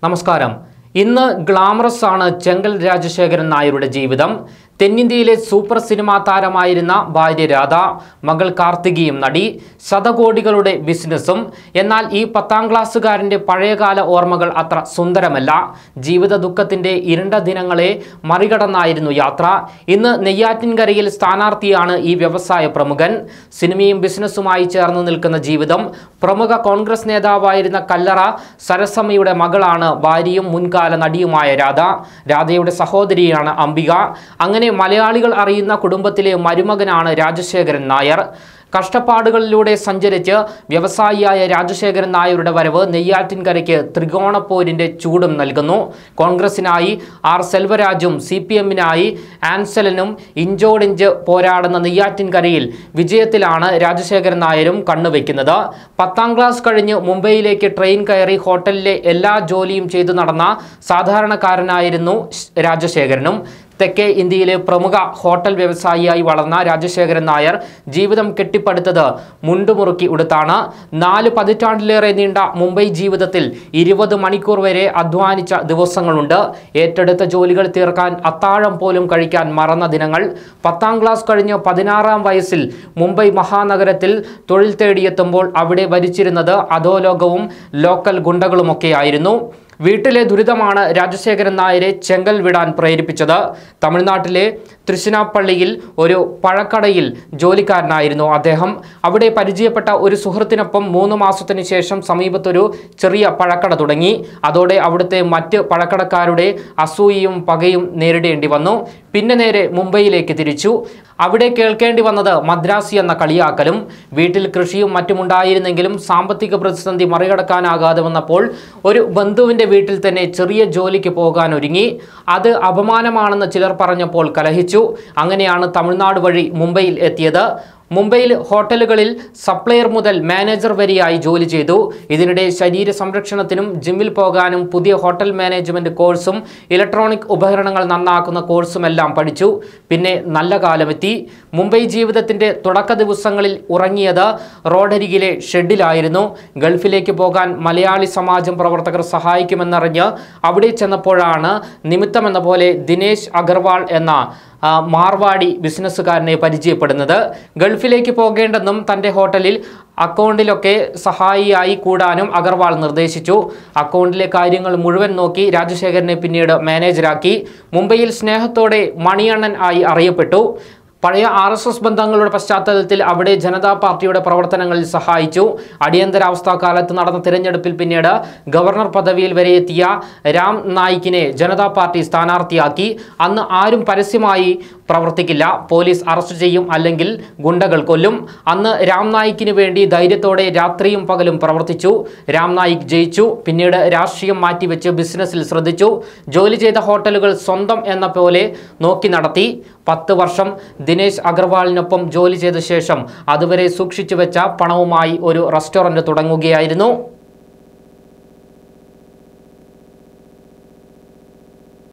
നമസ്കാരം ഇന്ന് ഗ്ലാമറസ് ആണ് ചെങ്കൽ രാജശേഖരൻ നായരുടെ ജീവിതം തെന്നിന്ത്യയിലെ സൂപ്പർ സിനിമാ താരമായിരുന്ന ഭാര്യ രാധ മകൾ കാർത്തികിയും നടി ശതകോടികളുടെ ബിസിനസ്സും എന്നാൽ ഈ പത്താം ക്ലാസ്സുകാരൻ്റെ പഴയകാല ഓർമ്മകൾ അത്ര സുന്ദരമല്ല ജീവിത ദുഃഖത്തിൻ്റെ ഇരുണ്ട ദിനങ്ങളെ മറികടന്നായിരുന്നു യാത്ര ഇന്ന് നെയ്യാറ്റിൻകരയിൽ സ്ഥാനാർത്ഥിയാണ് ഈ വ്യവസായ പ്രമുഖൻ സിനിമയും ബിസിനസ്സുമായി ചേർന്ന് നിൽക്കുന്ന ജീവിതം പ്രമുഖ കോൺഗ്രസ് നേതാവായിരുന്ന കല്ലറ സരസമ്മയുടെ മകളാണ് ഭാര്യയും മുൻകാല നടിയുമായ രാധ രാധയുടെ സഹോദരിയാണ് അംബിക അങ്ങനെ മലയാളികൾ അറിയുന്ന കുടുംബത്തിലെ മരുമകനാണ് രാജശേഖരൻ നായർ കഷ്ടപ്പാടുകളിലൂടെ സഞ്ചരിച്ച് വ്യവസായിയായ രാജശേഖരൻ നായരുടെ വരവ് നെയ്യാറ്റിൻകരയ്ക്ക് ത്രികോണപ്പോരിൻ്റെ ചൂടും നൽകുന്നു കോൺഗ്രസിനായി ആർ സെൽവരാജും സി പി എമ്മിനായി ആൻസലനും ഇഞ്ചോടിഞ്ച് പോരാടുന്ന നെയ്യാറ്റിൻകരയിൽ വിജയത്തിലാണ് രാജശേഖരൻ നായരും കണ്ണുവെക്കുന്നത് പത്താം ക്ലാസ് കഴിഞ്ഞ് മുംബൈയിലേക്ക് ട്രെയിൻ കയറി ഹോട്ടലിലെ എല്ലാ ജോലിയും ചെയ്തു നടന്ന സാധാരണക്കാരനായിരുന്നു രാജശേഖരനും തെക്കേ ഇന്ത്യയിലെ പ്രമുഖ ഹോട്ടൽ വ്യവസായിയായി വളർന്ന രാജശേഖരൻ നായർ ജീവിതം കെട്ടിപ്പടുത്തത് മുണ്ടുമുറുക്കി ഉടുത്താണ് നാല് പതിറ്റാണ്ടിലേറെ നീണ്ട മുംബൈ ജീവിതത്തിൽ ഇരുപത് മണിക്കൂർ വരെ അധ്വാനിച്ച ദിവസങ്ങളുണ്ട് ഏറ്റെടുത്ത ജോലികൾ തീർക്കാൻ അത്താഴം പോലും കഴിക്കാൻ മറന്ന ദിനങ്ങൾ പത്താം ക്ലാസ് കഴിഞ്ഞ് പതിനാറാം വയസ്സിൽ മുംബൈ മഹാനഗരത്തിൽ തൊഴിൽ തേടിയെത്തുമ്പോൾ അവിടെ ഭരിച്ചിരുന്നത് അധോലോകവും ലോക്കൽ ഗുണ്ടകളുമൊക്കെയായിരുന്നു വീട്ടിലെ ദുരിതമാണ് രാജശേഖരൻ നായരെ ചെങ്കൽ വിടാൻ പ്രേരിപ്പിച്ചത് തമിഴ്നാട്ടിലെ തൃശ്ശിനാപ്പള്ളിയിൽ ഒരു പഴക്കടയിൽ ജോലിക്കാരനായിരുന്നു അദ്ദേഹം അവിടെ പരിചയപ്പെട്ട ഒരു സുഹൃത്തിനൊപ്പം മൂന്ന് മാസത്തിന് ശേഷം സമീപത്തൊരു ചെറിയ പഴക്കട തുടങ്ങി അതോടെ അവിടുത്തെ മറ്റ് പഴക്കടക്കാരുടെ അസൂയയും പകയും നേരിടേണ്ടി വന്നു പിന്നെ നേരെ മുംബൈയിലേക്ക് തിരിച്ചു അവിടെ കേൾക്കേണ്ടി വന്നത് മദ്രാസി എന്ന കളിയാക്കലും വീട്ടിൽ കൃഷിയും മറ്റുമുണ്ടായിരുന്നെങ്കിലും സാമ്പത്തിക പ്രതിസന്ധി മറികടക്കാനാകാതെ വന്നപ്പോൾ ഒരു ബന്ധുവിൻ്റെ വീട്ടിൽ തന്നെ ചെറിയ ജോലിക്ക് പോകാൻ ഒരുങ്ങി അത് അപമാനമാണെന്ന് ചിലർ പറഞ്ഞപ്പോൾ കലഹിച്ചു അങ്ങനെയാണ് തമിഴ്നാട് വഴി മുംബൈയിൽ എത്തിയത് മുംബൈയിൽ ഹോട്ടലുകളിൽ സപ്ലയർ മുതൽ മാനേജർ വരെയായി ജോലി ചെയ്തു ഇതിനിടെ ശരീര സംരക്ഷണത്തിനും ജിമ്മിൽ പോകാനും പുതിയ ഹോട്ടൽ മാനേജ്മെൻറ്റ് കോഴ്സും ഇലക്ട്രോണിക് ഉപകരണങ്ങൾ നന്നാക്കുന്ന കോഴ്സുമെല്ലാം പഠിച്ചു പിന്നെ നല്ല കാലമെത്തി മുംബൈ ജീവിതത്തിൻ്റെ തുടക്ക ദിവസങ്ങളിൽ ഉറങ്ങിയത് റോഡരികിലെ ഷെഡിലായിരുന്നു ഗൾഫിലേക്ക് പോകാൻ മലയാളി സമാജം പ്രവർത്തകർ സഹായിക്കുമെന്നറിഞ്ഞ് അവിടെ ചെന്നപ്പോഴാണ് നിമിത്തമെന്ന പോലെ ദിനേശ് അഗർവാൾ എന്ന ആ, മാർവാടി ബിസിനസ്സുകാരനെ പരിചയപ്പെടുന്നത് ഗൾഫിലേക്ക് പോകേണ്ടെന്നും തൻ്റെ ഹോട്ടലിൽ അക്കൗണ്ടിലൊക്കെ സഹായിയായി കൂടാനും അഗർവാൾ നിർദ്ദേശിച്ചു അക്കൗണ്ടിലെ കാര്യങ്ങൾ മുഴുവൻ നോക്കി രാജശേഖരനെ പിന്നീട് മാനേജരാക്കി മുംബൈയിൽ സ്നേഹത്തോടെ മണിയണ്ണൻ ആയി അറിയപ്പെട്ടു പഴയ ആർ എസ് എസ് ബന്ധങ്ങളുടെ പശ്ചാത്തലത്തിൽ അവിടെ ജനതാ പാർട്ടിയുടെ പ്രവർത്തനങ്ങളിൽ സഹായിച്ചു അടിയന്തരാവസ്ഥാ കാലത്ത് നടന്ന തിരഞ്ഞെടുപ്പിൽ പിന്നീട് ഗവർണർ പദവിയിൽ വരെ എത്തിയ രാം നായിക്കിനെ ജനതാ പാർട്ടി സ്ഥാനാർത്ഥിയാക്കി അന്ന് ആരും പരസ്യമായി പ്രവർത്തിക്കില്ല പോലീസ് അറസ്റ്റ് ചെയ്യും അല്ലെങ്കിൽ ഗുണ്ടകൾ കൊല്ലും അന്ന് രാം നായിക്കിന് വേണ്ടി ധൈര്യത്തോടെ രാത്രിയും പകലും പ്രവർത്തിച്ചു രാം നായിക് ജയിച്ചു പിന്നീട് രാഷ്ട്രീയം മാറ്റിവെച്ച് ബിസിനസ്സിൽ ശ്രദ്ധിച്ചു ജോലി ചെയ്ത ഹോട്ടലുകൾ സ്വന്തം എന്ന പോലെ നോക്കി നടത്തി പത്ത് വർഷം ദിനേശ് അഗർവാളിനൊപ്പം ജോലി ചെയ്ത ശേഷം അതുവരെ സൂക്ഷിച്ചു വെച്ച പണവുമായി ഒരു റെസ്റ്റോറൻറ്റ് തുടങ്ങുകയായിരുന്നു